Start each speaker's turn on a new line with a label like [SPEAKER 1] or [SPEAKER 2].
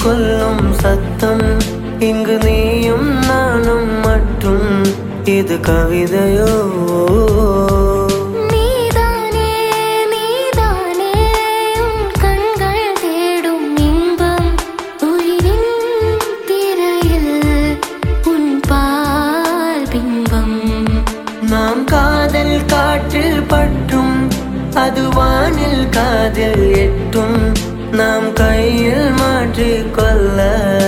[SPEAKER 1] கொல்லும் சத்தம் இங்கு நீயும் நானும் மட்டும் இது கவிதையோ
[SPEAKER 2] நீதானே நீதானே உன் கண்கள் தேடும் இன்பம் உயிரின் திரையில் உன் பால் பிம்பம்
[SPEAKER 1] நாம் காதல் காற்றில் பற்றும் அது வானில் காதில் எட்டும் நாம் கையில் மாற்றிக் கொள்ள